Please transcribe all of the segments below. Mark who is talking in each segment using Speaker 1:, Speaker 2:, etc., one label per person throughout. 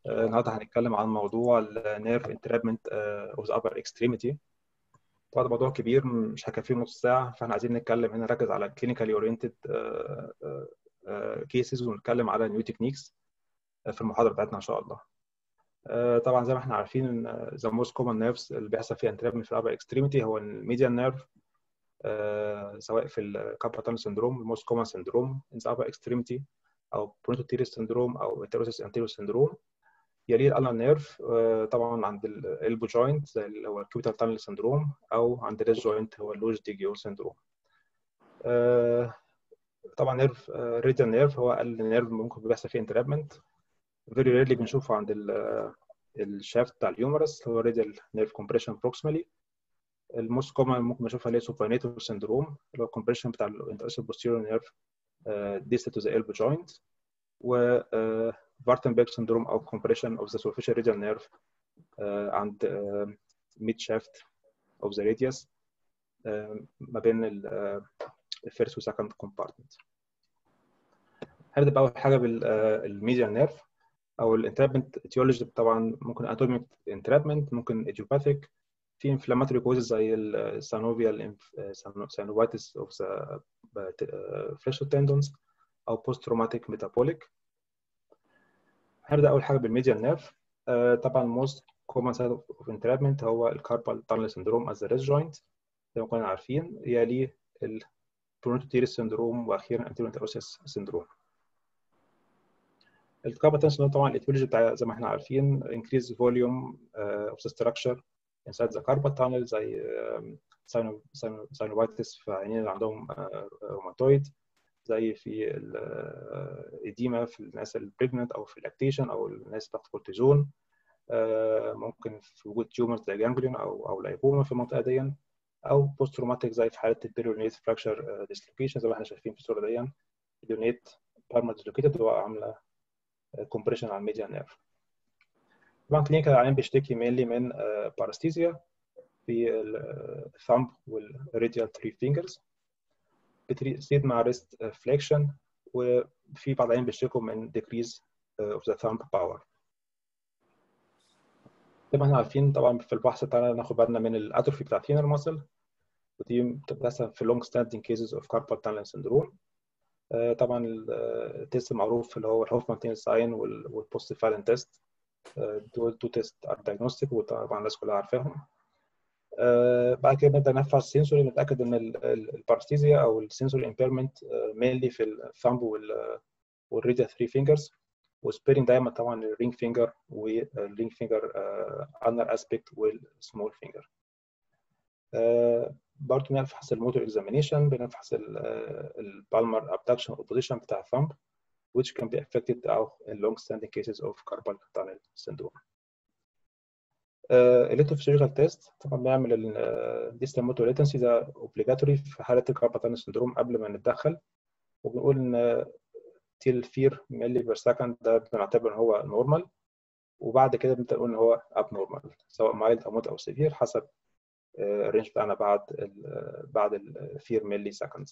Speaker 1: النهارده هنتكلم عن موضوع النيرف انترابمنت اوف ذا ابر اكستريميتي طبعا موضوع كبير مش هكفيه نص ساعه فاحنا عايزين نتكلم هنا نركز على كلينيكالي اورينتد كيسز ونتكلم على نيو تكنيكس في المحاضره بتاعتنا ان شاء الله طبعا زي ما احنا عارفين ان ذا موست كومن نيرفز اللي بيحصل فيها انترابمنت في الابر اكستريميتي هو الميديان نيرف سواء في الكاباتال سندروم الموست كومن سندروم ان ذا ابر اكستريميتي او برونتوتيريس سندروم او انتروسيس انتيريور سندروم يليه الالنر نيرف طبعا عند الالبو جوينت زي اللي هو الكوبيتال تانل سندروم او عند الريس جوينت هو اللوج ديجيو سندروم طبعا نيرف ريديال نيرف هو اقل نيرف ممكن بيحصل فيه انترابمنت فيري ريرلي بنشوفه عند الشافت بتاع اليومرس هو ريديال نيرف كومبريشن بروكسيمالي الموست كومن ممكن بنشوفها اللي هي سوباينيتور سندروم اللي هو الكومبريشن بتاع الانترسال بوستيريور نيرف distal to the elbow joint و Vartenberg syndrome أو compression of the superficial radial nerve uh, عند uh, mid shaft of the radius uh, ما بين ال first و second compartment. هنبدأ بأول حاجة بالميديال نيرف أو الانترابمنت etiology طبعا ممكن atomic entrapment ممكن idiopathic في inflammatory causes زي السانوفيال synovitis of the fleshy tendons او post traumatic metabolic هنبدا اول حاجه بالميديال نيرف طبعا most common site of entrapment هو الكاربال tunnel syndrome as the wrist joint زي ما كنا عارفين يليه البرونتوتيريس سندروم واخيرا anterior interossseous syndrome الكاربال tunnel syndrome طبعا الايتيولوجي بتاع زي ما احنا عارفين increase volume uh, of the structure inside the carpal tunnel زي ساينوفايتس في عينين اللي عندهم روماتويد زي في الإديمة في الناس البريجننت أو في اللاكتيشن أو الناس بتاخد كورتيزون ممكن في وجود تيومرز زي جانجليون أو أو لايبوما في المنطقة دي أو بوست تروماتيك زي في حالة البيريونيت فراكشر ديسلوكيشن زي ما احنا شايفين في الصورة دي البيريونيت بارما ديسلوكيتد وعاملة كومبريشن على الميديا نيرف طبعا كلينيكال العيان بيشتكي مينلي من باراستيزيا في الثامب والريديال ثري فينجرز بتزيد مع ريست فليكشن وفي بعض العيان بيشتكوا من decrease of the thumb power زي ما احنا عارفين طبعا في البحث بتاعنا ناخد بالنا من الاتروفي بتاع ثينر ماسل ودي بتحصل في long standing cases of carpal tunnel syndrome طبعا التيست المعروف اللي هو الهوفمان تين ساين والبوست فالن تيست دول تو تيست ار دايجنوستيك وطبعا الناس كلها عارفاهم آه بعد كده نبدا نرفع السنسوري نتاكد ان البارستيزيا او السنسوري امبيرمنت مينلي في الثامب والريديا 3 فينجرز وسبيرنج دايما طبعا الرينج فينجر والرينج فينجر انر اسبيكت والسمول فينجر برضه بنفحص الموتور اكزامينيشن بنفحص البالمر ابدكشن اوبوزيشن بتاع الثامب which can be affected او in long standing cases of carpal tunnel syndrome. الكتروفيزيولوجيكال تيست طبعا بنعمل الديستال موتور ليتنسي ده اوبليجاتوري في حاله الكاربال تانل سندروم قبل ما نتدخل وبنقول ان تيل فير ملي بير سكند ده بنعتبر ان هو نورمال وبعد كده بنبدا نقول ان هو اب نورمال سواء مايلد او مود او سيفير حسب الرينج بتاعنا بعد ال بعد الفير ملي سكند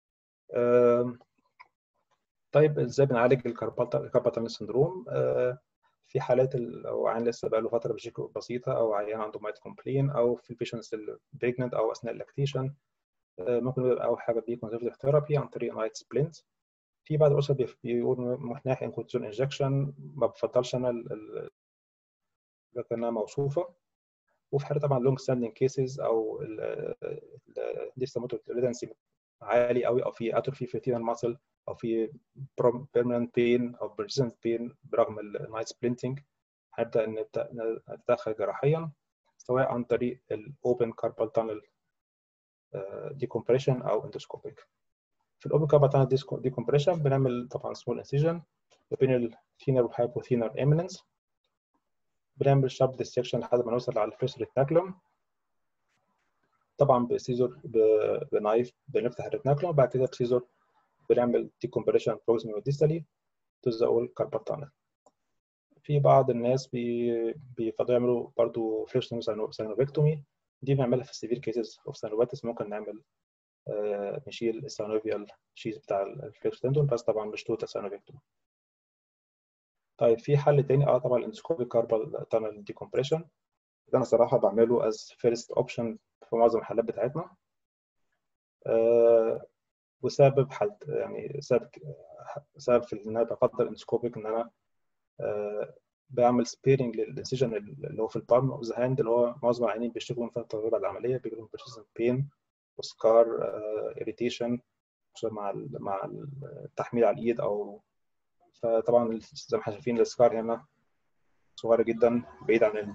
Speaker 1: طيب ازاي بنعالج الكاربال تانل سندروم في حالات لو عيان لسه بقى له فتره بشكل بسيطه او عيان عنده مايت كومبلين او في البيشنتس البريجننت او اثناء اللاكتيشن ممكن يبقى اول حاجه دي كونسرفتيف ثيرابي عن طريق نايت سبلنت في بعض الاسر بيقولوا محتاج انكورتيزون انجكشن ما بفضلش انا لكنها موصوفه وفي حاله طبعا لونج ستاندنج كيسز او لسه موتور ريدنسي عالي قوي او في اتروفي في تينال ماسل او في permanent pain او persistent pain برغم النايت سبلنتنج هنبدا نبدا نتدخل جراحيا سواء عن طريق الاوبن كاربال تانل ديكومبريشن او اندوسكوبيك في الاوبن كاربال تانل ديكومبريشن بنعمل طبعا سمول انسيجن ما بين الثينر والهايبوثينر ايميننس بنعمل شارب ديسكشن لحد ما نوصل على الفيرست ريتناكلوم طبعا بسيزور بنايف بنفتح الريتناكلوم وبعد كده بسيزور بنعمل decompression proximal distally to the all carpal tunnel. في بعض الناس بي بيفضلوا يعملوا برضه فريشنال ساينوفيكتومي دي بنعملها في السيفير كيسز اوف ساينوفيتس ممكن نعمل آه نشيل الساينوفيال شيز بتاع الفليكس تندون بس طبعا مش توتال ساينوفيكتومي. طيب في حل تاني اه طبعا الاندوسكوبيك كاربال تانل ديكومبريشن ده انا صراحه بعمله از فيرست اوبشن في معظم الحالات بتاعتنا آه وسبب حل يعني سبب سبب في ان انا بفضل اندوسكوبيك ان انا آه بعمل سبيرنج للانسيجن اللي هو في البالم اوف ذا هاند اللي هو معظم العيانين بيشتكوا من فتره بعد العمليه بيجي لهم بيرسيستنت بين وسكار اريتيشن مع مع التحميل على الايد او فطبعا زي ما احنا شايفين السكار هنا صغيره جدا بعيد عن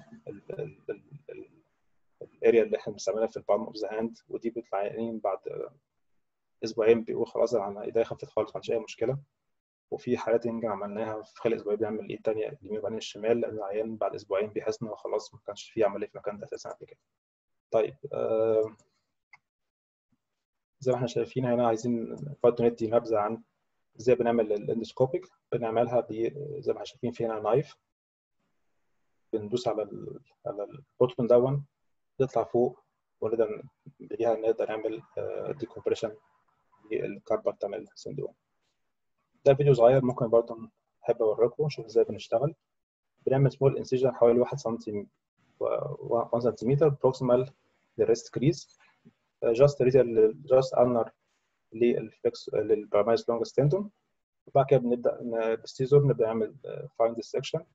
Speaker 1: الاريا اللي احنا بنستعملها في البالم اوف ذا هاند ودي بيطلع عيانين بعد اسبوعين بيقول خلاص انا ايديا خفت خالص ما عنديش اي مشكله وفي حالات يمكن عملناها في خلال اسبوعين بنعمل الايد الثانيه اليمين وبعدين الشمال لان العيان بعد اسبوعين بيحس انه خلاص ما كانش في عمليه في المكان ده اساسا قبل كده. طيب آه زي ما احنا شايفين هنا عايزين برضه ندي نبذه عن ازاي بنعمل الاندوسكوبيك بنعملها ب زي ما احنا شايفين في هنا نايف بندوس على ال على البوتون دون يطلع فوق ونقدر بيها نقدر نعمل ديكومبريشن للكاربال تانل سندروم ده فيديو صغير ممكن برضه احب اوريكم نشوف ازاي بنشتغل بنعمل سمول انسيجن حوالي 1 سم 1 سنتيمتر بروكسيمال للريست كريز جاست ريزل جاست انر للفلكس للبرامايز لونج ستندون وبعد كده بنبدا بالسيزور نبدا نعمل فاين ديسكشن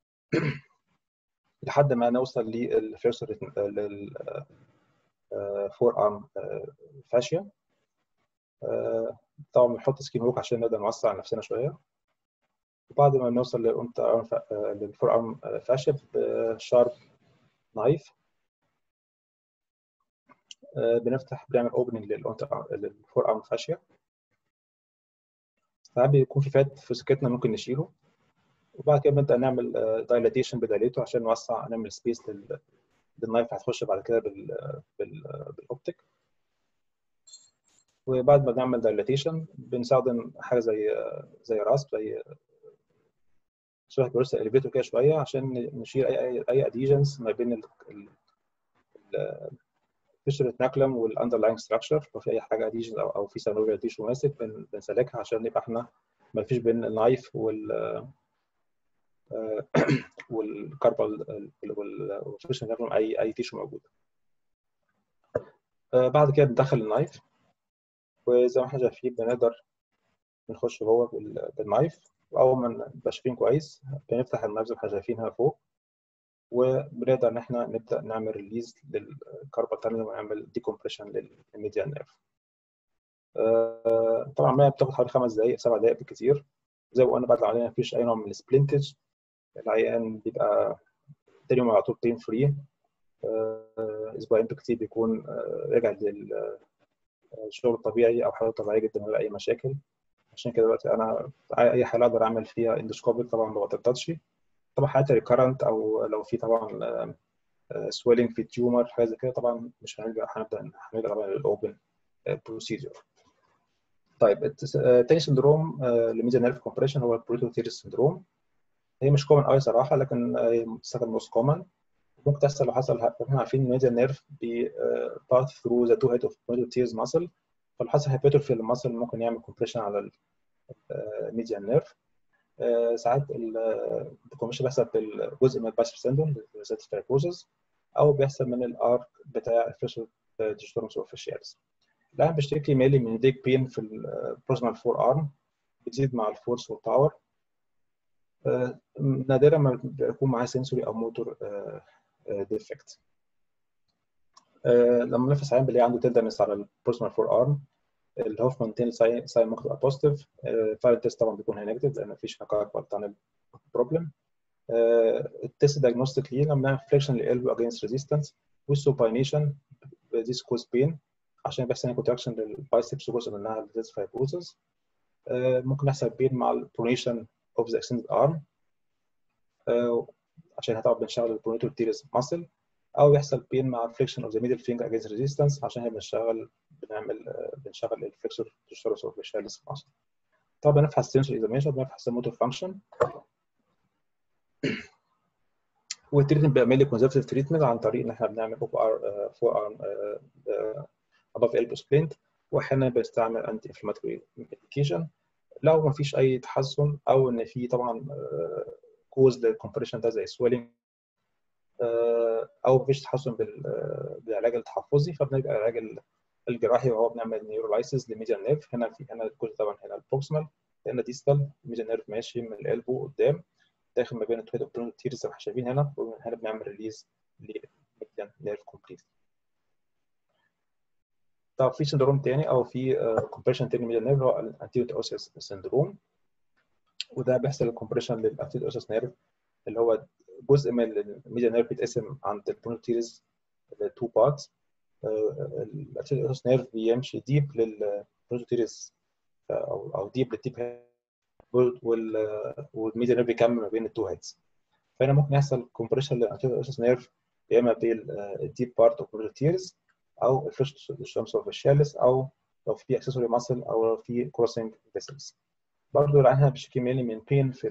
Speaker 1: لحد ما نوصل للفيرست لل فور ارم فاشيا طبعا بنحط سكين هوك عشان نقدر نوسع نفسنا شويه وبعد ما نوصل للفور ارم فاشيا بشارب نايف بنفتح بنعمل اوبننج للفور ارم فاشيا ساعات بيكون في فات في سكتنا ممكن نشيله وبعد كده بنبدا نعمل دايلاتيشن بدايلته عشان نوسع نعمل سبيس للنايف هتخش بعد كده بال بالاوبتيك وبعد ما نعمل دايلاتيشن بنستخدم حاجه زي زي راسب زي شبه كورس اليفيتور كده شويه عشان نشيل اي اي, أي اديجنز ما بين فيشر ناكلم والاندرلاين ستراكشر لو في اي حاجه اديجن او, أو في سانوفيا تيشو ماسك بنسلكها عشان يبقى احنا ما فيش بين النايف وال والكاربال والفيشر ناكلم اي اي تيشو موجود بعد كده بندخل النايف وزي ما احنا شايفين بنقدر نخش جوه بالنايف واول ما نبقى شايفين كويس بنفتح النايف زي ما احنا شايفين هنا فوق وبنقدر ان احنا نبدا نعمل ريليز للكاربال تانل ونعمل ديكومبريشن للميديان نيرف آه طبعا العمليه بتاخد حوالي خمس دقائق سبع دقائق بالكثير زي ما قلنا بعد العمليه مفيش اي نوع من السبلنتج العيان بيبقى تاني يوم على طول بين فري آه اسبوعين بالكثير بيكون آه رجع للشغل الطبيعي او حالته طبيعيه جدا ولا اي مشاكل عشان كده دلوقتي انا اي حاله اقدر اعمل فيها اندوسكوبيك طبعا ما بتقطعش طبعا حالات ريكارنت او لو في طبعا سويلنج في تيومر حاجه زي كده طبعا مش هنرجع هنبدا هنرجع طبعا للاوبن بروسيجر طيب تاني سندروم لميديا نيرف كومبريشن هو البروتوتيرس سندروم هي مش كومن قوي صراحه لكن هي بتستخدم موست كومن ممكن تحصل لو حصل احنا عارفين الميديا نيرف بي باث ثرو ذا تو هيد اوف بروتوتيرس ماسل فلو حصل هيباتوفي الماسل ممكن يعمل كومبريشن على الميديا نيرف آه ساعات الكومبريشن بيحصل بالجزء من البايسب سندوم بالذات الفيروزز او بيحصل من الارك بتاع الفيشل ديجيتورمس اوفيشيالز الان بيشتكي ميلي من ديك بين في البروزمال فور ارم بتزيد مع الفورس والباور آه نادرا ما بيكون معاه سنسوري او موتور ديفكت آه لما نفس عين بنلاقي عنده تندنس على البروزمال فور ارم الهوفمان تين ساين ساين ممكن تبقى بوزيتيف فايل تيست طبعا بيكون هي نيجاتيف لان مفيش كاربال تانل بروبلم التيست دايجنوستيك ليه لما نعمل فليكشن للالبو اجينست ريزيستنس والسوباينيشن ديس كوز بين عشان بيحصل كونتراكشن للبايسبس وجزء منها للديس فايبروزز ممكن يحصل بين مع البرونيشن اوف ذا اكستندد ارم عشان طبعا بنشغل البرونيتور تيرس ماسل او يحصل بين مع فليكشن اوف ذا ميدل فينجر اجينست ريزيستنس عشان هي بنشتغل بنعمل بنشغل الفليكسور تشتغل اوف الشالس ماسل طبعا بنفحص سنسور اكزامينشن بنفحص الموتور فانكشن والتريتمنت بيعمل لي كونزرفتيف تريتمنت عن طريق ان احنا بنعمل اوف ار فور ارم اباف البو سبلينت واحيانا بنستعمل انتي انفلاماتوري ميديكيشن لو ما فيش اي تحسن او ان في طبعا كوز للكومبريشن ده زي سويلنج او مفيش تحسن بالعلاج التحفظي فبنلجا العلاج الجراحي وهو بنعمل نيورولايسيس لميديان نيرف هنا في هنا الجزء طبعا هنا البروكسيمال هنا ديستال الميديان نيرف ماشي من القلبه قدام داخل ما بين التويد اوبترون تيرز زي ما احنا شايفين هنا هنا بنعمل ريليز للميديان نيرف كومبليت طب في سندروم تاني او في كومبريشن تاني ميديان نيرف هو الانتيريور اوسيس سندروم وده بيحصل الكومبريشن للانتيريور اوسيس نيرف اللي هو جزء من الميديان نيرف بيتقسم عند البرونوتيرز تو بارتس الانتيريور اوسيس نيرف بيمشي ديب للبرونوتيرز او او ديب للتيب والميديان نيرف بيكمل ما بين التو هيدز فهنا ممكن يحصل كومبريشن للانتيريور اوسيس نيرف يا اما بالديب بارت اوف برونوتيرز او الفيرست الشمس اوف الشالس او لو في اكسسوري ماسل او لو في كروسنج فيسلز برضه العيان بيشتكي مينلي من بين في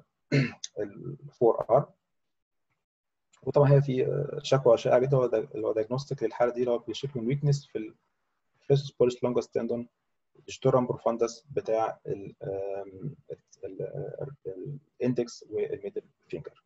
Speaker 1: الفور ار وطبعا هي في شكوى شائعه جدا اللي هو دايجنوستيك للحاله دي اللي هو بيشتكي من ويكنس في الفيرست بوليس لونجس تندون الشتورم بروفاندس بتاع الاندكس والميدل فينجر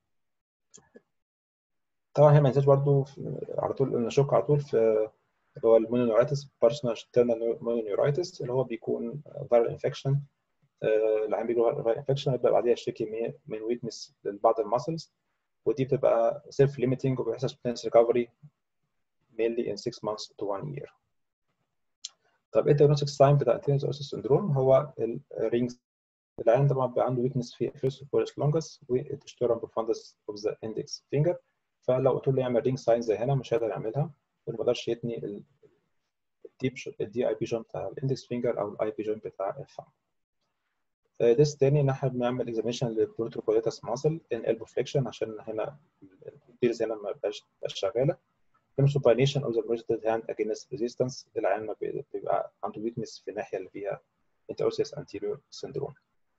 Speaker 1: طبعا هي ما ننساش برضه على طول نشك على طول في اللي هو المونونيورايتس بارسونال شترنال مونونيورايتس اللي هو بيكون فيرال انفكشن العيان بيجي فيرال انفكشن يبقى بعديها يشتكي من ويكنس لبعض المسلز ودي بتبقى سيلف ليميتنج وبيحصل سبتنس ريكفري mainly in 6 months to 1 year. طب ايه الديagnostic ساين بتاع التينز اوسيس سندروم هو الرينجز العيان طبعا بيبقى عنده ويكنس في فيرست بوليس لونجس والتشتورم بروفاندس اوف ذا اندكس فينجر فلو قلت له يعمل رينج ساين زي هنا مش هيقدر يعملها ما يقدرش يتني الديب الدي اي بي جوينت بتاع الاندكس فينجر او الاي بي جوينت بتاع الثumb. ديس تاني ان احنا بنعمل اكزاميشن للبروتوكوليتاس ماسل ان البو فليكشن عشان هنا البيرز هنا ما بقاش شغاله supination of the projected hand against resistance العيان ما بيبقى عنده ويكنس في الناحيه اللي فيها interossseous anterior syndrome.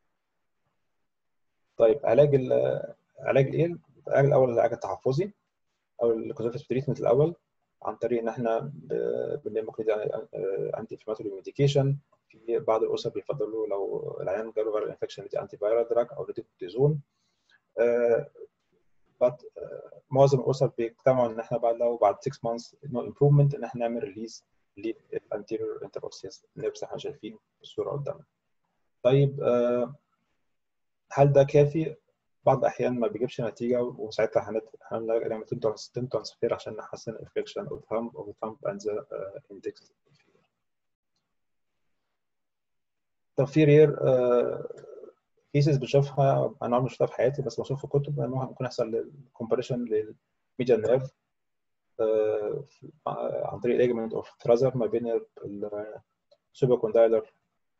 Speaker 1: طيب علاج ال علاج الايه؟ العلاج الاول العلاج التحفظي او الكونزرفتيف تريتمنت الاول عن طريق ان احنا ممكن انتي انفلاماتوري ميديكيشن في بعض الاسر بيفضلوا لو العيان جاله فيرال انفكشن ندي انتي فيرال دراج او ندي كورتيزون بس معظم الاسر بيجتمعوا ان احنا بعد لو بعد 6 مانثs نو امبروفمنت ان احنا نعمل ريليز للانتيريور انتروسيس نيرفز احنا شايفين الصوره قدامنا. طيب هل ده كافي؟ بعض الاحيان ما بيجيبش نتيجه وساعتها هنلجا نعمل تنتون ترانسفير عشان نحسن الفليكشن اوف ثامب اوف ثامب اند ذا اندكس طب في رير كيسز بشوفها انا عمري ما شفتها في حياتي بس بشوف في كتب ان ممكن يحصل كومبريشن للميديان نيرف عن طريق ليجمنت اوف ترازر ما بين السوبر كوندايلر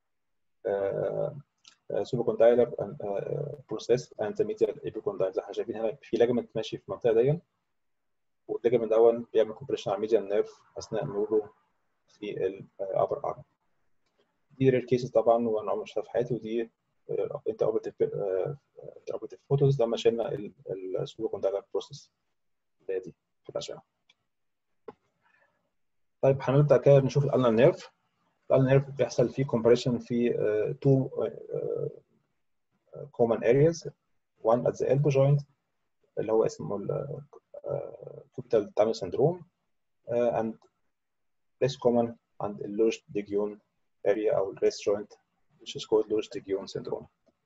Speaker 1: سوبر كوندايلر بروسيس اند ميديال ايبيكوندايلر زي ما احنا شايفين هنا في ليجمنت ماشي في المنطقه دي والليجمنت دون بيعمل كومبريشن على الميديان نيرف اثناء مروره في الابر ارم دي رير كيسز طبعا وانا عمري ما شفتها في حياتي ودي انت اوبرتيف انت اوبرتيف فوتوز لما شلنا السوبر كوندايلر بروسيس اللي هي دي في الاشعه طيب هنبدا كده نشوف الالنا نيرف الالنا نيرف بيحصل فيه كومبريشن في تو common areas one at the elbow joint اللي هو اسمه الكوبيتال تامل syndrome and less common عند اللوج ديجيون area او الريست joint which is called low Stigyon syndrome.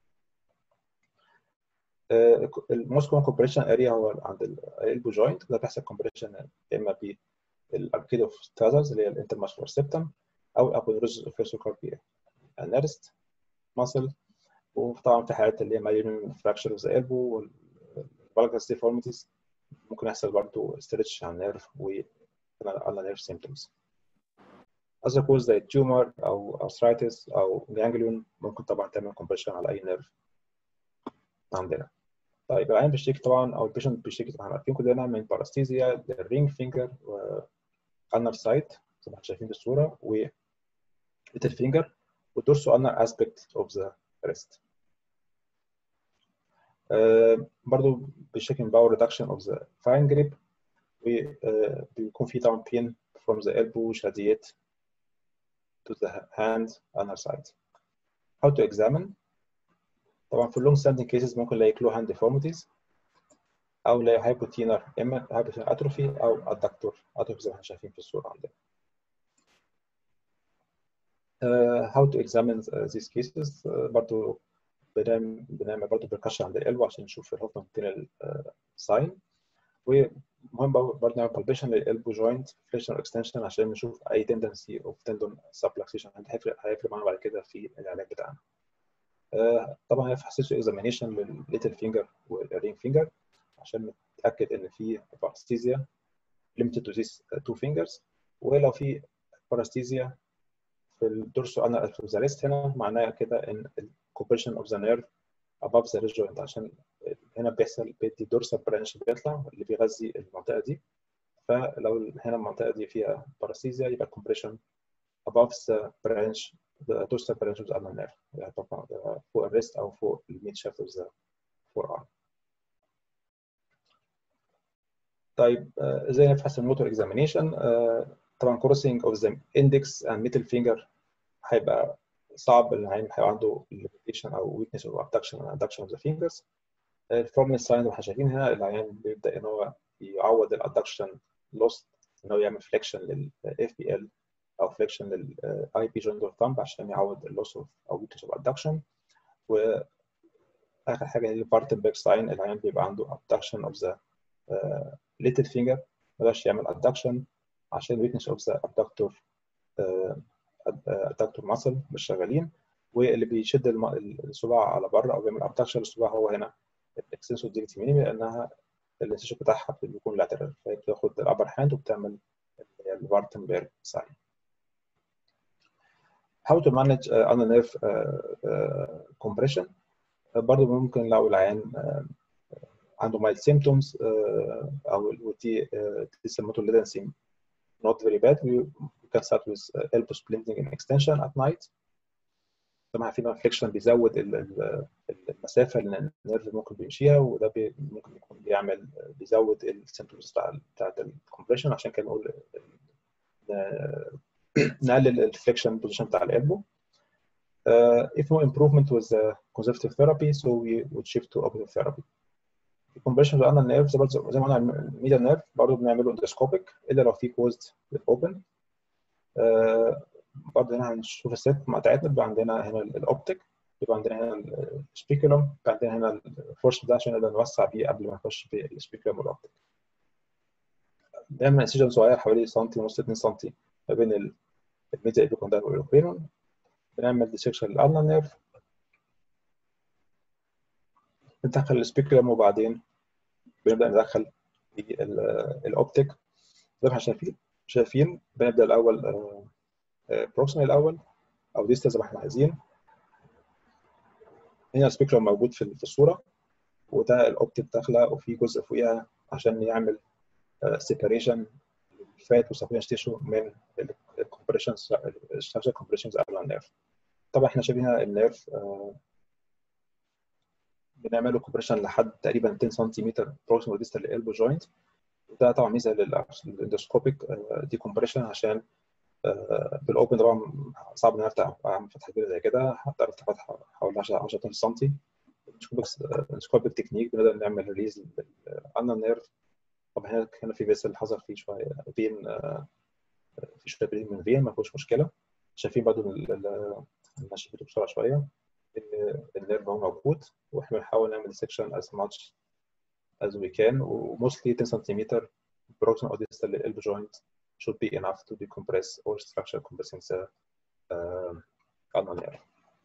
Speaker 1: الموست كومن كومبريشن اريا هو عند الالبو جوينت ده بيحصل كومبريشن يا اما بالاركيد اوف ستازرز اللي هي الانترماسكولار سيبتم او الابولوز فيسوكاربيا النيرست ماسل وطبعا في حالات اللي هي مايلين فراكشر اوف ذا البو والفالجاس ديفورميتيز ممكن يحصل برضه ستريتش على النيرف وعلى نيرف سيمتومز other cause زي تيومر او arthritis او جانجليون ممكن طبعا تعمل كومبريشن على اي نيرف عندنا طيب العين بيشتكي طبعا او البيشنت بيشتكي طبعا عارفين كلنا من باراستيزيا الرينج فينجر والنر سايت زي ما احنا شايفين في الصوره و little finger والدورسو ulnar aspect of the wrist. Uh, برضو بيشتكي من باور reduction of the fine grip وبيكون في طبعا pain from the elbow which radiate to the hand ulnar side. How to examine? طبعا في اللونج ستاندنج كيسز ممكن نلاقي كلو هاند ديفورميتيز او نلاقي هايبوتينر اما هايبوتينر اتروفي او ادكتور اتروفي زي ما احنا شايفين في الصوره عندنا uh, how to examine uh, these cases uh, برضو بنعمل بنعمل برضو بركشن عند القلب عشان نشوف الهوفمان تينل ساين ومهم برضه نعمل بالبيشن للقلب جوينت فليشن اكستنشن عشان نشوف اي تندنسي اوف تندون سبلكسيشن هيفرق هيفرق معانا بعد كده في العلاج بتاعنا. uh, طبعا هي في حساسيه اكزامينيشن للليتل فينجر والرينج فينجر عشان نتاكد ان في باراستيزيا limited to these two fingers ولو في باراستيزيا في الدورسو انا الفوزاليست هنا معناها كده ان الكوبريشن اوف ذا نيرف above the wrist joint عشان هنا بيحصل بيدي دورسال برانش بيطلع اللي بيغذي المنطقه دي فلو هنا المنطقه دي فيها باراستيزيا يبقى الكومبريشن above the branch the dorsal branch of the ulnar nerve يعني طبعا فوق الريست او فوق الميد شافت of the forearm طيب ازاي نفحص الموتور اكزامينيشن طبعا كروسنج اوف ذا اندكس اند ميدل فينجر هيبقى صعب العين هيبقى عنده limitation او weakness of abduction and adduction of the fingers الفورمال ساين اللي احنا شايفين هنا العيان بيبدا ان هو يعوض الادكشن لوست ان هو يعمل فليكشن للاف بي ال او فليكشن للاي بي جوينت اوف ثامب عشان يعوض اللوس اوف او weakness of adduction و اخر حاجه هي البارتنبرج ساين العيان بيبقى عنده abduction of the uh, little finger ما يقدرش يعمل adduction عشان weakness of the abductor uh, adductor muscle مش شغالين واللي بيشد الصباع على بره او بيعمل abduction للصباع هو هنا الاكسنسور ديجيتي مينيمي لانها الانسيشن بتاعها بيكون لاترال فهي بتاخد الابر هاند وبتعمل الفارتنبرج ساين how to manage uh, on nerve uh, uh, compression برضه ممكن لو العيان uh, عنده mild symptoms uh, او ودي تسمته latency not very bad we can start with uh, elbow splinting and extension at night طبعا عارفين الفليكشن بيزود المسافه اللي النيرف ممكن بيمشيها وده بي ممكن يكون بيعمل بيزود السيمبتومز بتاع بتاعت الكومبريشن عشان كده نقول نقلل الفليكشن بوزيشن بتاع القلبه Uh, if no improvement with the conservative therapy, so we would shift to operative therapy. الكومبريشن اللي قلنا النيرف زي ما قلنا الميديال نيرف برضه بنعمله اندوسكوبيك الا لو في كوزد اوبن برضه هنا هنشوف الست بتاعتنا بيبقى عندنا هنا الاوبتيك بيبقى عندنا هنا السبيكولوم بيبقى عندنا هنا الفورس ده عشان نقدر نوسع بيه قبل ما نخش في السبيكولوم والاوبتيك بنعمل انسيجن صغير حوالي سنتي ونص 2 سنتي ما بين الميديا ايبيكوندايل والاوبيرون بنعمل ديسكشن للارنا نيرف ندخل السبيكولوم وبعدين بنبدا ندخل في الاوبتيك زي ما احنا شايفين شايفين بنبدا الاول بروكسيمال الاول او ديستا زي ما احنا عايزين هنا السبيكولوم موجود في الصوره وده الاوبتيك داخله وفي جزء فوقيها عشان يعمل سيباريشن الفات والسبينش تيشو من الكومبريشنز ستراكشر كومبريشنز قبل النيرف طبعا احنا شايفين النيرف بنعمله كومبريشن لحد تقريبا 10 سنتيمتر بروكسيمال ديستال للالبو جوينت وده طبعا ميزه للاندوسكوبيك دي كومبريشن عشان بالاوبن طبعا صعب ان افتح اعمل فتحه كبيره زي كده هقدر افتح فتحه حوالي 10 10 سم اندوسكوبيك تكنيك بنقدر نعمل ريليز للالنا نيرف طبعا هنا هنا في فيسل حصل فيه شويه فين في شويه بريد من فين ما فيهوش مشكله شايفين برضه ماشي فيه بسرعه شويه النيرف هو موجود واحنا بنحاول نعمل سكشن as much as we can وموستلي 10 سنتيمتر proximal or distal elbow joint should be enough to decompress or structure compressing the uh, ulnar nerve.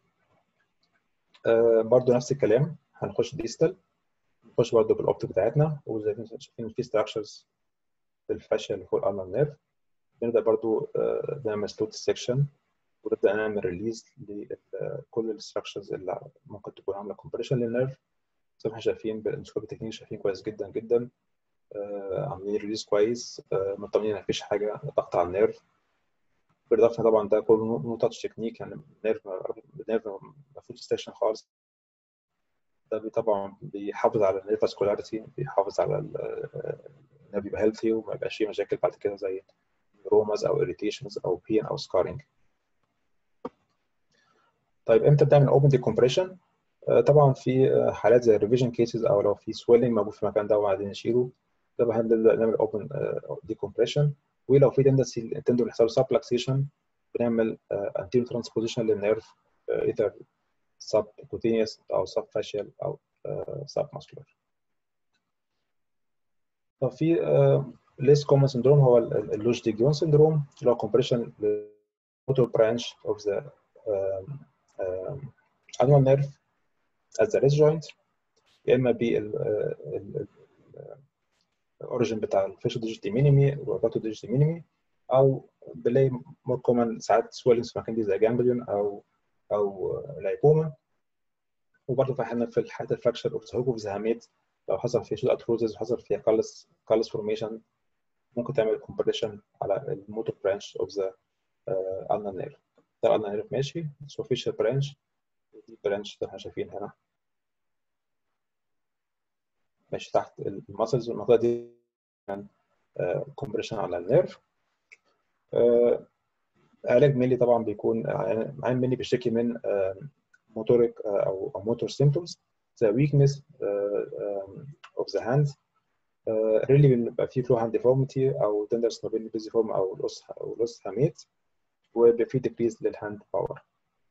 Speaker 1: uh, برضه نفس الكلام هنخش ديستال نخش برضه بالاوبتيك بتاعتنا وزي ما شايفين في structures في الفاشيا اللي فوق الالنر نيرف بنبدا برضه uh, نعمل سلوت سيكشن ونبدا نعمل ريليز لكل الستراكشرز اللي ممكن تكون عامله كومبريشن للنيرف زي ما احنا شايفين بالانسكوب تكنيك شايفين كويس جدا جدا آه عاملين ريليز كويس آه مطمنين مفيش حاجه ضغط على النيرف بالاضافه طبعا ده كله نو تاتش تكنيك يعني النيرف النيرف ما فيهوش ستيشن خالص ده طبعا بيحافظ على النيرف فاسكولاريتي بيحافظ على النيرف يبقى هيلثي وما يبقاش فيه مشاكل بعد كده زي روماز او اريتيشنز او بين او سكارينج طيب امتى بتعمل اوبن ديكومبريشن طبعا في حالات زي الريفيجن كيسز او لو في سويلنج موجود في المكان ده وعايزين نشيله طبعا هنبدا نعمل اوبن ديكومبريشن ولو في تندنسي التندون يحصل له سبلكسيشن بنعمل انتيرو ترانسبوزيشن للنيرف ايذر سب كوتينيوس او سب فاشيال او سب ماسكولار طب في ليس كومن سندروم هو اللوج دي جيون سندروم اللي هو كومبريشن motor branch of the um, um, annual nerve at the wrist joint يا اما بال الاوريجن بتاع الفيشل ديجيتي مينيمي والباتو ديجيتي مينيمي او بلاقي مور كومن ساعات سويلنجز في مكان دي زي جامبليون او او لايبوما وبرضه في احيانا في الحالات الفراكشر اوف ذا اوف هاميت لو حصل فيها شوت اتروزز وحصل فيها كالس كالس فورميشن ممكن تعمل كومبريشن على الموتور برانش اوف ذا النا نيرف ده النا نيرف ماشي سوفيشال برانش دي برانش اللي احنا شايفين هنا ماشي تحت المسلز والمنطقه دي كان كومبريشن على النيرف علاج ميلي طبعا بيكون عين ميلي بيشتكي من موتوريك او او موتور سيمبتومز زي ويكنس اوف ذا هاند ريلي بيبقى فيه فلو هاند ديفورميتي او تندرس ما بين البيزيفورم او الاس او الاس هاميت وبيبقى فيه ديكريز للهاند باور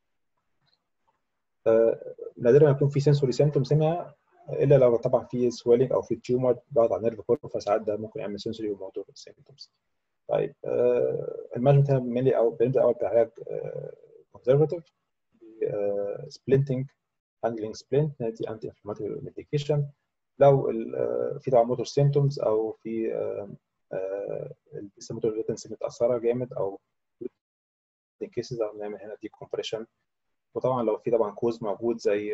Speaker 1: نادرا ما يكون في سنسوري سيمتومز هنا الا لو طبعا في سويلنج او في تيومر ضغط على النيرف كله فساعات ده ممكن يعمل سنسوري وموتور سيمتومز طيب آه المانجمنت هنا مينلي او بنبدا اول بعلاج كونزرفاتيف سبلنتنج هاندلنج سبلنت دي انتي انفلاماتوري ميديكيشن لو في طبعا موتور سيمتومز او في الموتور ريتنسي متاثره جامد او كيسز او نعمل هنا دي كومبريشن وطبعا لو في طبعا كوز موجود زي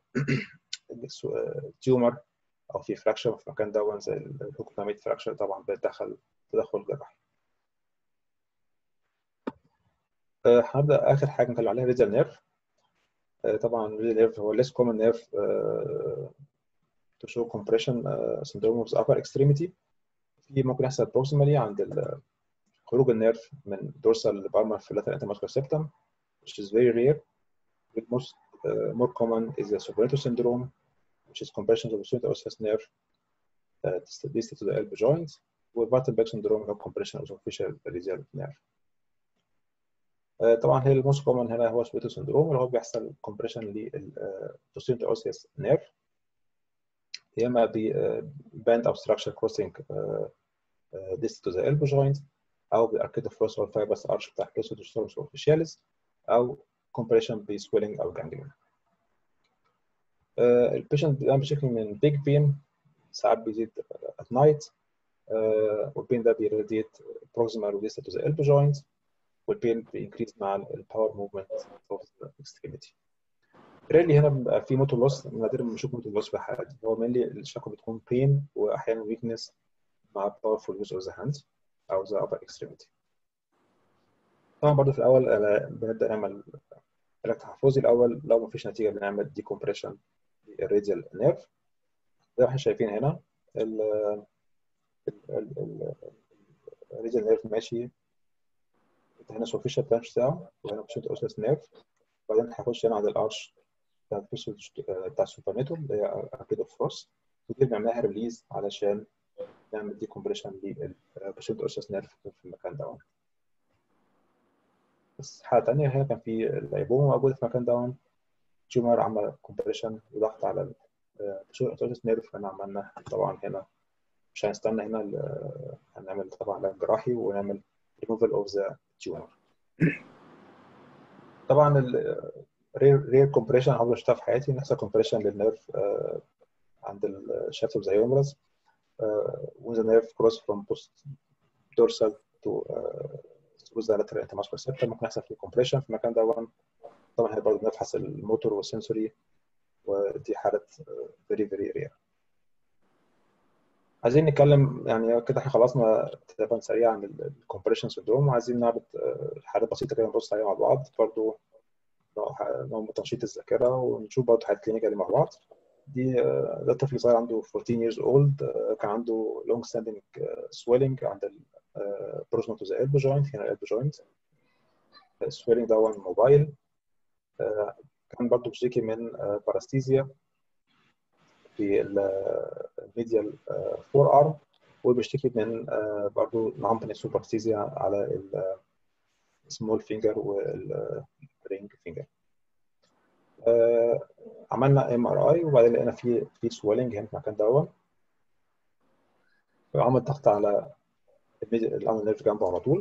Speaker 1: تيومر او في فراكشر في المكان ده زي الهوكوتاميت فراكشر طبعا بيتدخل تدخل جراحي هنبدا اخر حاجه نتكلم عليها ريديال نيرف طبعا ريديال نيرف هو less common nerve to show compression syndrome of the upper extremity في ممكن يحصل proximally عند خروج النيرف من dorsal palmar lateral intermuscular septum which is very rare the most uh, more common is the supinator syndrome which is compression of the supinator osseous nerve uh, distal to the elbow joint وفاتنبرج syndrome هو compression of the facial radial nerve طبعا هي الموست كومن هنا هو سبيتو سندروم اللي هو بيحصل كومبريشن للبوستيريور اوسيوس نيرف يا اما باند او ستراكشر كروسنج ديست تو ذا elbow joint او باركيدوفلوس او فايبرس ارش بتاع كلوسودوستروس اوفيشاليس او كومبريشن بسويلنج او جانجليون البيشنت بيعمل بشكل من بيج بين ساعات بيزيد ات نايت والبين ده بيراديت بروكسيمال وديستال تو ذا elbow joint والبين بينكريز مع الباور موفمنت اوف ذا اكستريميتي ريلي هنا بيبقى في موتور لوس نادرا ما بنشوف موتور لوس في الحالة دي هو مينلي الشكوى بتكون بين واحيانا ويكنس مع باورفول يوز اوف ذا هاند او ذا upper extremity طبعا برضه في الاول بنبدا نعمل علاج تحفظي الاول لو ما فيش نتيجه بنعمل ديكومبريشن للراديال نيرف زي ما احنا شايفين هنا ال الراديال نيرف ماشي هنا سوفيشال برانش بتاعه وهنا بشوت اوسس نيرف وبعدين هيخش هنا عند الارش بتاع بتاع السوبرنيتور اللي هي اكيد فروست ودي بنعملها ريليز علشان نعمل ديكومبريشن للبشوت اوسس نيرف في المكان ده بس حاجه ثانيه هنا كان في اللايبوما موجوده في المكان ده تيومر عمل كومبريشن وضغط على البشوت اوسس نيرف هنا عملنا طبعا هنا مش هنستنى هنا هنعمل طبعا علاج جراحي ونعمل removal of the tumor. طبعا ال rare compression اول شفتها في حياتي نحصل compression للنيرف uh, عند الشافت اوف ذا هيومرس when the nerve cross from post dorsal to uh, through the lateral intermuscular septum ممكن يحصل فيه compression في المكان ده طبعا هي برضه نفحص الموتور والسنسوري ودي حالة uh, very very rare. عايزين نتكلم يعني كده احنا خلصنا تقريبا سريع عن الكومبريشن سندروم وعايزين نعرض حالات بسيطه كده نبص عليها مع بعض برضه نوع تنشيط الذاكره ونشوف برضه حالات كلينيكال مع بعض دي ده طفل صغير عنده 14 years old كان عنده long standing swelling عند proximal to the elbow joint هنا elbow joint swelling ده موبايل كان برضه بيشتكي من باراستيزيا في الميديال فور ارم وبيشتكي من برضه نعم سوبرستيزيا على السمول فينجر والرينج فينجر عملنا ام ار اي وبعدين لقينا في في سويلنج هنا في المكان دوت عمل ضغط على الانر نيرف جنبه على طول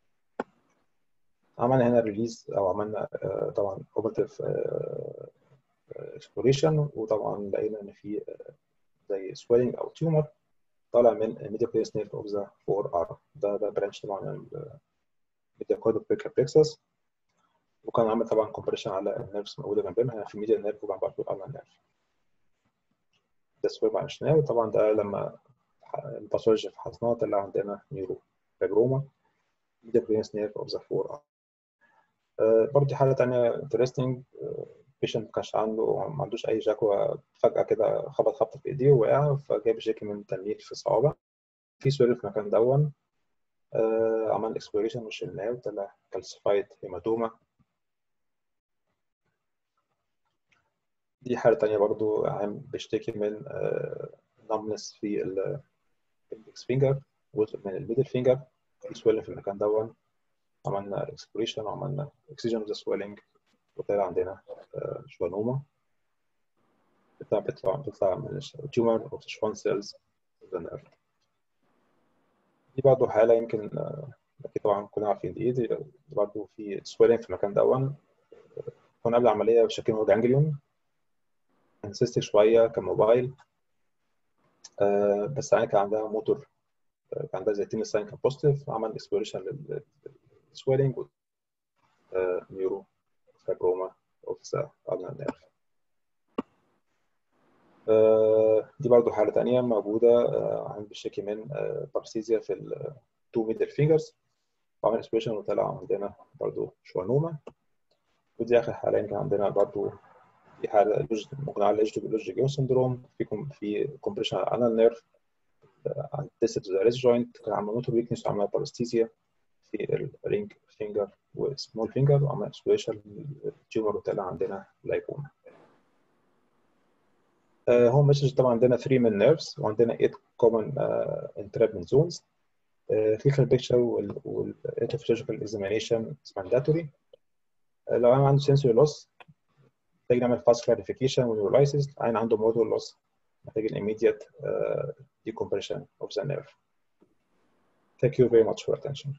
Speaker 1: عملنا هنا ريليز او عملنا طبعا اوبرتيف اكسبلوريشن وطبعا لقينا ان في زي سويلنج او تيومر طالع من الميديا بليس نيرف اوف ذا فور ار ده ده برانش طبعا من الميديا كود بيكا بلكسس وكان عامل طبعا كومبريشن على النيرفز موجوده جنبنا هنا في الميديا نيرف وجنب برضه الالنا نيرف ده سويل ما عشناه وطبعا ده لما الباثولوجي فحصناه طلع عندنا نيورو فيبروما ميديا بليس نيرف اوف ذا فور ار برضه حاله ثانيه انترستنج بيشنت ما كانش عنده ما عندوش اي شكوى فجاه كده خبط خبطه في ايديه ووقع فجاب شكل من تنميل في الصوابع في سؤال في المكان دون آه عملنا اكسبلوريشن وشلناه وطلع كالسيفايد هيماتوما دي حالة تانية برضو عم بيشتكي من نمنس في الاندكس فينجر جزء من الميدل فينجر في سويلنج في المكان دون عملنا اكسبلوريشن وعملنا اكسجين اوف ذا سويلنج وطلع عندنا شوانوما بتطلع بتطلع بتطلع من التيومر اوف شوان سيلز ذا نيرف دي برضه حالة يمكن أكيد طبعا كلنا عارفين دي دي برضه في سويلنج في المكان دون كنا قبل العملية بشكل جانجليون كان سيستيك شوية كان موبايل آه بس يعني كان عندها موتور آه كان عندها زي تيم ساين كان بوزيتيف عمل اكسبلوريشن للسويلنج نيورو فايبروما اوف ذا ulnar nerve آه دي برضو حالة تانية موجودة آه عند بيشتكي من آه بارسيزيا في التو ميدل فينجرز وعمل اكسبلوريشن وطلع عندنا برضو شوانوما ودي آخر حالة يمكن عندنا برضو في حاله ممكن على لوجيك سندروم في في كومبريشن على الانال نيرف عند تيست ذا ريست جوينت كان عامل موتور ويكنس وعمل باراستيزيا في الرينج فينجر وسمول فينجر وعمل اكسبلويشن التيومر وطلع عندنا لايبوما هو مسج طبعا عندنا 3 من نيرفز وعندنا 8 كومن انترابمنت زونز كلينيكال بيكتشر والانترفيزيولوجيكال اكزامينيشن مانداتوري لو انا عنده سنسوري لوس محتاج نعمل فاست كلاريفيكيشن ونيورولايسيس عين عنده موتور لوس محتاج immediate uh, decompression of the nerve. Thank you very much for attention.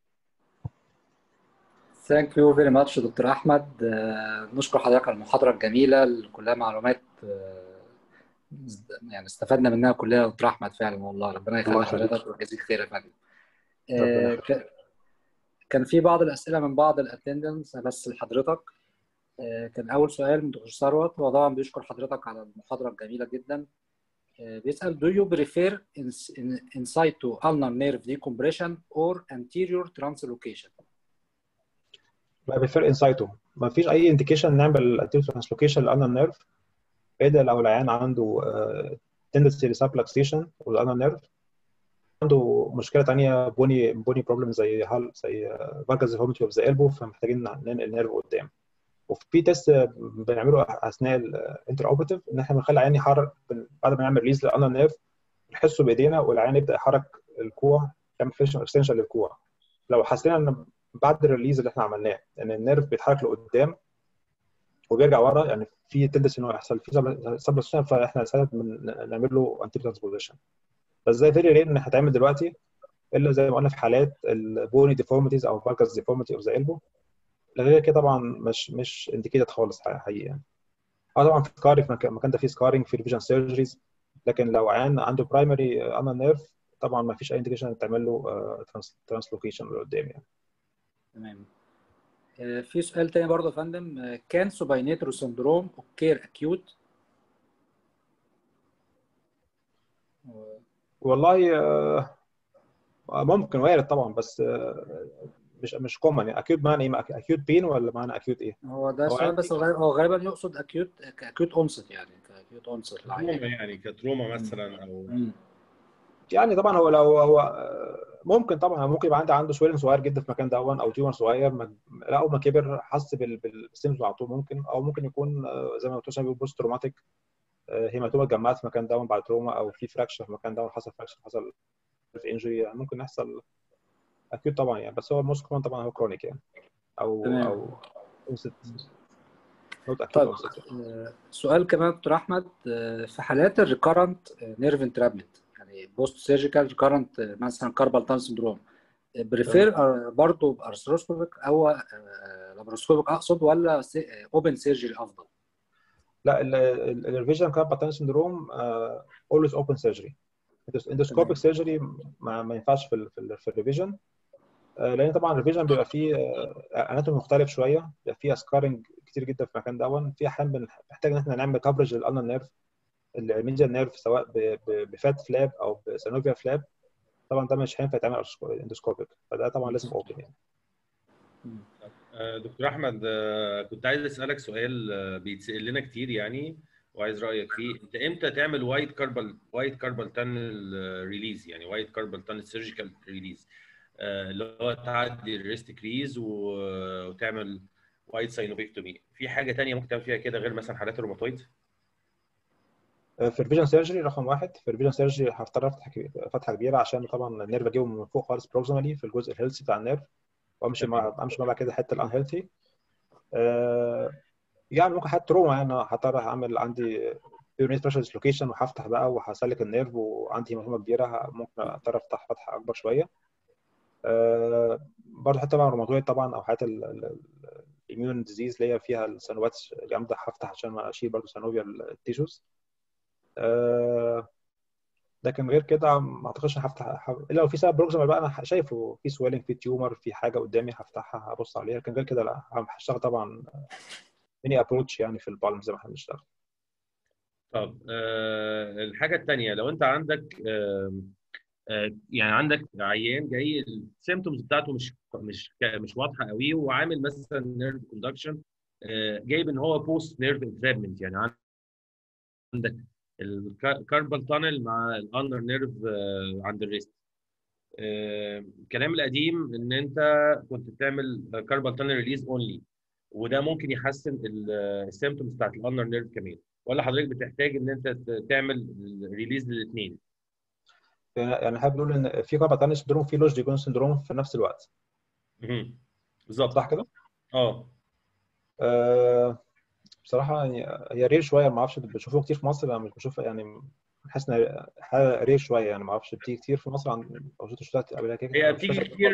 Speaker 2: Thank you very much دكتور أحمد uh, نشكر حضرتك على المحاضرة الجميلة اللي كلها معلومات uh, يعني استفدنا منها كلها دكتور أحمد فعلا والله ربنا يخلي حضرتك ويجزيك خير يا فندم. uh, كان في بعض الأسئلة من بعض الاتندنس بس لحضرتك كان أول سؤال من دكتور ثروت هو طبعا بيشكر حضرتك على المحاضرة الجميلة جدا بيسأل do you prefer in situ ulnar nerve decompression or anterior translocation؟
Speaker 1: I prefer in situ ما فيش أي indication نعمل anterior translocation للulnar نيرف إلا لو العيان عنده tendency لسبلكسيشن والulnar نيرف عنده مشكله ثانيه بوني بوني بروبلم زي هال زي فالجاس ديفورميتي اوف ذا البو فمحتاجين ننقل النيرف قدام وفي تيست بنعمله اثناء الانتر اوبرتيف ان احنا بنخلي العيان يحرك بعد ما نعمل ريليز للانر نيرف نحسه بايدينا والعيان يبدا يحرك الكوع يعمل فيشن اكستنشن للكوع لو حسينا ان بعد الريليز اللي احنا عملناه ان النيرف بيتحرك لقدام وبيرجع ورا يعني في تندس ان هو يحصل في سبلسيشن فاحنا ساعتها بنعمل له انتي ترانسبوزيشن بس زي فيري رير ان هتعمل دلوقتي الا زي ما قلنا في حالات البوني ديفورميتيز او فالكاس ديفورميتي اوف ذا البو غير كده طبعا مش مش انديكيتد خالص حقيقي يعني اه طبعا في سكاري في المكان ده فيه سكارينج في ريفيجن سيرجريز لكن لو عيان عنده برايمري انا نيرف طبعا ما فيش اي انديكيشن تعمل له ترانسلوكيشن لقدام يعني
Speaker 2: تمام في سؤال تاني برضه يا فندم كان سوباينيترو سندروم اوكير اكيوت
Speaker 1: والله ممكن وارد طبعا بس مش مش كومن يعني اكيوت معنى ايه اكيوت بين ولا معنى اكيوت ايه؟
Speaker 2: هو ده السؤال بس هو غالبا يقصد اكيوت اكيوت اونست يعني كاكيوت اونست
Speaker 3: يعني كتروما مثلا او
Speaker 1: يعني طبعا هو لو هو ممكن طبعا ممكن يبقى عندي عنده سويلنج صغير جدا في مكان دون او تيومر صغير ما- لا اول ما كبر حس بال- بالسيمز على طول ممكن او ممكن يكون آه، زي ما قلت لك بوست تروماتيك هيماتوما اتجمعت في مكان دون بعد تروما او في فراكشر في مكان دون حصل فراكشر حصل في انجري يعني ممكن يحصل اكيد طبعا يعني بس هو الموست كومن طبعا هو كرونيك يعني او
Speaker 2: تمام.
Speaker 1: او اوست نوت اكيد
Speaker 2: طيب
Speaker 1: اوست
Speaker 2: آه، سؤال كمان دكتور احمد آه، في حالات الريكارنت نيرف انترابلت يعني بوست سيرجيكال ريكارنت مثلا كاربال تان سندروم بريفير برضه بارثروسكوبيك او آه، لابروسكوبيك اقصد ولا اوبن سيرجري افضل؟
Speaker 1: لا الريفيجن كارباتان سندروم اولويز اوبن سيرجري اندوسكوبيك سيرجري ما, ما ينفعش في ال في, ال في الريفيجن لان طبعا الريفيجن بيبقى فيه اناتومي مختلف شويه بيبقى فيه سكارنج كتير جدا في المكان دون في احيانا بنحتاج ان احنا نعمل كفرج للالنا نيرف الميديال نيرف سواء ب- ب- بفات فلاب او بسانوفيا فلاب طبعا ده مش هينفع يتعمل اندوسكوبيك فده طبعا لازم اوبن يعني
Speaker 3: آه، دكتور احمد آه، كنت عايز اسالك سؤال آه، بيتسال لنا كتير يعني وعايز رايك فيه انت امتى تعمل وايت كاربال وايت كاربال تانل ريليز يعني وايت كاربال تانل سيرجيكال ريليز اللي هو تعدي الريست كريز و- وتعمل وايت ساينوفيكتومي في حاجه تانية ممكن تعمل فيها كده غير مثلا حالات الروماتويد
Speaker 1: في الفيجن سيرجري رقم واحد في الفيجن سيرجري هضطر افتح كبير- فتحه كبيره عشان طبعا النيرف اجيبه من فوق خالص بروكسيمالي في الجزء الهيلثي بتاع النيرف وامشي مع امشي مع بعد كده الحته الان هيلثي يعني ممكن حتى تروما يعني أنا هضطر اعمل عندي بيرميت بريشر ديسلوكيشن وهفتح بقى وهسلك النيرف وعندي هيماتوما كبيره ممكن اضطر افتح فتحه اكبر شويه آه، برضه حتى طبعا الروماتويد طبعا او حالات الاميون ديزيز اللي هي فيها السنوات جامده هفتح عشان اشيل برضه سانوفيا التيشوز آه، لكن غير كده ما اعتقدش هفتح ه- الا لو في سبب بروكسيمال بقى انا شايفه في سويلنج في تيومر في حاجه قدامي هفتحها هبص عليها لكن غير كده لا هشتغل طبعا ميني ابروتش يعني في البالم زي ما احنا بنشتغل
Speaker 3: طب آه، الحاجه الثانيه لو انت عندك آم، آه، يعني عندك عيان جاي السيمتومز بتاعته مش مش مش واضحه قوي وعامل مثلا نيرف كوندكشن جايب ان هو بوست نيرف انترابمنت يعني عندك الكاربال تانل مع الانر نيرف عند الريست آه، الكلام القديم ان انت كنت بتعمل كاربال تانل ريليز اونلي وده ممكن يحسن السيمتومز بتاعت الانر نيرف كمان ولا حضرتك بتحتاج ان انت ت- تعمل ريليز للاثنين
Speaker 1: يعني حابب نقول ان في كارباتان سندروم في لوج ديجون سندروم في نفس الوقت
Speaker 3: بالظبط
Speaker 1: صح كده؟
Speaker 3: اه
Speaker 1: آه، بصراحه يعني هي رير شويه ما اعرفش بشوفه كتير في مصر انا مش بشوفها يعني حاسس ان حاجه رير شويه يعني ما اعرفش بتيجي كتير في مصر عن او شفت شفتها قبل كده
Speaker 3: هي بتيجي كتير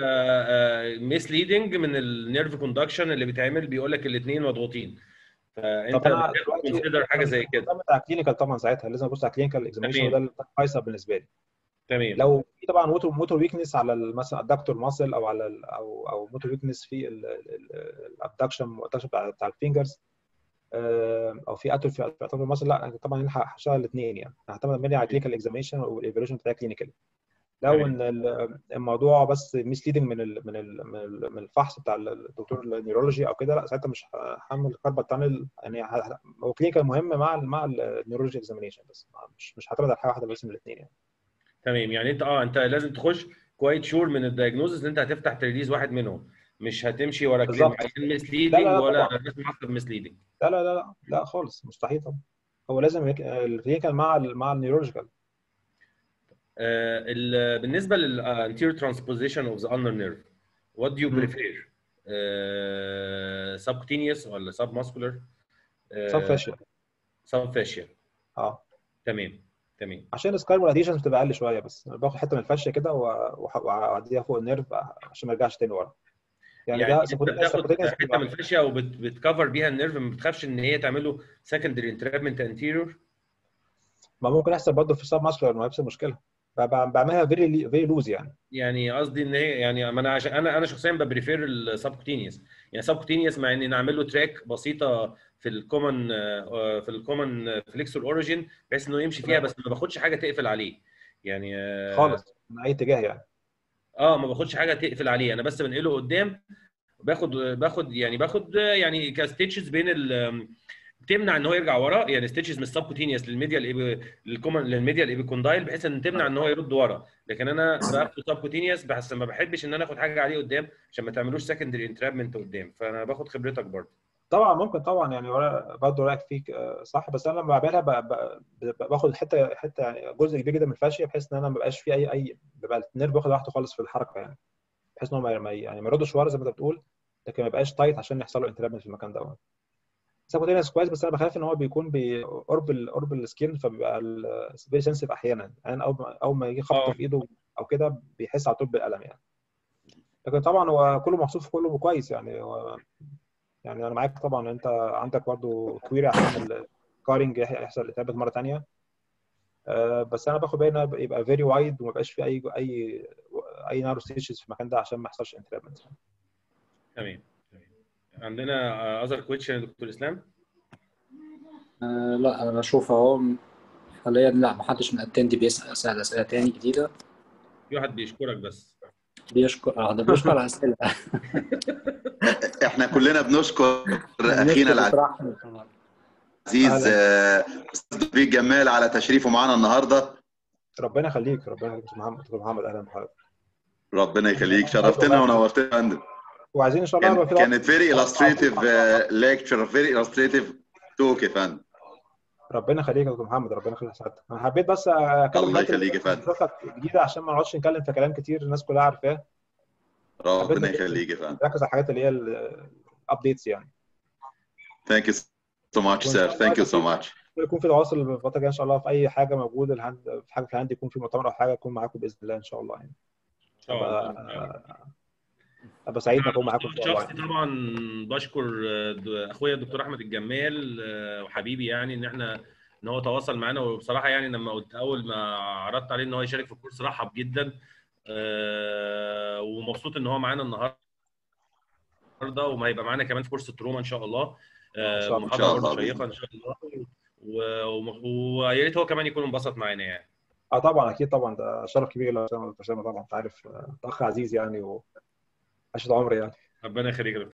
Speaker 3: ميس ليدنج من النيرف كوندكشن اللي بيتعمل بيقول لك الاثنين مضغوطين فانت
Speaker 1: طب انا
Speaker 3: بتاخد
Speaker 1: دلوقتي
Speaker 3: كونسيدر حاجه زي كده
Speaker 1: بعتمد على الكلينيكال طبعا ساعتها لازم ابص على الكلينيكال اكزامينشن
Speaker 3: تمام.
Speaker 1: وده اللي فيصل بالنسبه لي
Speaker 3: تمام
Speaker 1: لو في طبعا موتور موتور ويكنس على ال- مثلا الدكتور ماسل او على ال او او موتور ويكنس في الابدكشن الابدكشن بتاع بتاع الفينجرز او في اتروفي في الدكتور ماسل لا أنا طبعا هنا هشتغل الاثنين يعني هعتمد مني على الكلينيكال اكزامينشن والايفالويشن بتاع كلينيكال لو
Speaker 3: تمام.
Speaker 1: ان ال- الموضوع بس ميسليدنج من ال من ال من ال- من الفحص بتاع الدكتور النيورولوجي او كده لا ساعتها مش هعمل كاربال تانل يعني ه- هو كلينيكال مهم مع ال مع النيورولوجي اكزامينشن بس مش مش هعتمد على حاجه واحده بس من الاثنين يعني
Speaker 3: تمام يعني انت اه انت لازم تخش كويت شور من الدايجنوزس ان انت هتفتح تريليز واحد منهم مش هتمشي ورا كليم
Speaker 1: بالظبط.
Speaker 3: عيان
Speaker 1: لا،
Speaker 3: مسليدنج
Speaker 1: لا،
Speaker 3: ولا
Speaker 1: طبعا.
Speaker 3: رسم عصب مسليدنج
Speaker 1: لا لا لا لا لا خالص مستحيل طبعا هو لازم يك- الكلينيكال مع ال مع النيورولوجيكال
Speaker 3: آه ال- بالنسبه للانتير ترانسبوزيشن اوف ذا اندر نيرف وات دو يو
Speaker 1: مم.
Speaker 3: بريفير سبكتينيوس ولا سب ماسكولار
Speaker 1: سب فاشيا
Speaker 3: سب فاشيا
Speaker 1: اه
Speaker 3: تمام تمام
Speaker 1: عشان السكاربول اديشنز بتبقى اقل شويه بس أنا باخد حته من الفاشيا كده و- وح- واعديها فوق النيرف عشان ما ارجعش تاني ورا يعني,
Speaker 3: يعني
Speaker 1: ده
Speaker 3: انت
Speaker 1: سبوتينيوس
Speaker 3: بتاخد
Speaker 1: سبوتينيوس
Speaker 3: حته من الفاشيا وبتكفر بيها النيرف ما بتخافش ان هي تعمل له سكندري انترابمنت انتيريور
Speaker 1: ما ممكن يحصل برضه في السب ماسكولار ما نفس المشكله ب- ب- بعملها فيري فيري لوز يعني
Speaker 3: يعني قصدي ان هي يعني ما انا عشان انا انا شخصيا ببريفير السبكوتينيوس يعني سبكوتينيوس مع ان نعمل له تراك بسيطه في الكومن في الكومن فليكسور اوريجين بحيث انه يمشي فيها بس ما باخدش حاجه تقفل عليه يعني آه،
Speaker 1: خالص من اي اتجاه يعني
Speaker 3: اه ما باخدش حاجه تقفل عليه انا بس بنقله قدام باخد باخد يعني باخد يعني كستيتشز بين ال تمنع ان هو يرجع ورا يعني ستيتشز من السبكوتينيوس للميديا الايبي للكومن للميديا الايبيكوندايل بحيث ان تمنع ان هو يرد ورا لكن انا باخده سبكوتينيوس بحس ما بحبش ان انا اخد حاجه عليه قدام عشان ما تعملوش سكندري انترابمنت قدام فانا باخد خبرتك برضه
Speaker 1: طبعا ممكن طبعا يعني برضه رايك فيك صح بس انا لما بعملها باخد حته حته يعني جزء كبير جدا من الفاشيه بحيث ان انا ما بقاش في اي اي بيبقى النيرف واخد راحته خالص في الحركه يعني بحيث ان هو ما يعني ما يردش ورا زي ما انت بتقول لكن ما يبقاش تايت عشان يحصل له انترابمنت في المكان دوت ساكوتينيوس كويس بس انا بخاف ان هو بيكون بقرب قرب السكين فبيبقى فيري سنسيف احيانا يعني اول ما اول ما يجي خبطه في ايده او كده بيحس على طول بالالم يعني لكن طبعا هو كله محسوب كله كويس يعني هو يعني انا معاك طبعا انت عندك برضه كويري عشان الكارنج يحصل التهابات مره ثانيه أه بس انا باخد بالي يبقى فيري وايد وما يبقاش في اي اي اي نارو ستيشز في المكان ده عشان ما يحصلش انترابمنت
Speaker 3: تمام عندنا اذر كويشن يا دكتور اسلام
Speaker 2: آه لا انا بشوف اهو حاليا لا ما حدش من الاتندي بيسال سأل اسئله تاني جديده
Speaker 3: في واحد بيشكرك بس
Speaker 2: بيشكر اه ده بيشكر على الاسئله
Speaker 4: احنا كلنا بنشكر اخينا العزيز استاذ بيك جمال على تشريفه معانا النهارده
Speaker 1: ربنا يخليك ربنا يخليك محمد دكتور محمد اهلا بحضرتك
Speaker 4: ربنا يخليك شرفتنا ونورتنا يا فندم
Speaker 1: وعايزين ان شاء الله
Speaker 4: كانت كانت فيري illustrative ليكتشر فيري illustrative توك يا فندم
Speaker 1: ربنا يخليك يا دكتور محمد ربنا يخليك سعادتك انا حبيت بس اتكلم
Speaker 4: الله يخليك يا فندم
Speaker 1: جديده عشان ما نقعدش نتكلم في كلام كتير الناس كلها عارفاه
Speaker 4: ربنا يخليك يا فندم
Speaker 1: ركز على الحاجات اللي هي الابديتس يعني
Speaker 4: ثانك يو سو ماتش سير ثانك يو سو ماتش
Speaker 1: يكون في تواصل الفتره الجايه ان شاء الله في اي حاجه موجوده الهند في حاجه في الهند يكون في مؤتمر او حاجه اكون معاكم باذن الله ان شاء الله يعني ابقى سعيد ان اكون معاكم
Speaker 3: شخصي طبعا بشكر اخويا الدكتور احمد الجمال وحبيبي يعني ان احنا ان هو تواصل معانا وبصراحه يعني لما قلت اول ما عرضت عليه ان هو يشارك في الكورس رحب جدا ومبسوط ان هو معانا النهارده وما هيبقى معانا كمان في كورس التروما ان شاء الله محاضره برضه شيقه ان شاء الله ويا ريت هو كمان يكون انبسط معانا يعني
Speaker 1: اه طبعا اكيد طبعا ده شرف كبير لاسامه طبعا انت عارف اخ عزيز يعني وعشره عمري يعني
Speaker 3: ربنا يخليك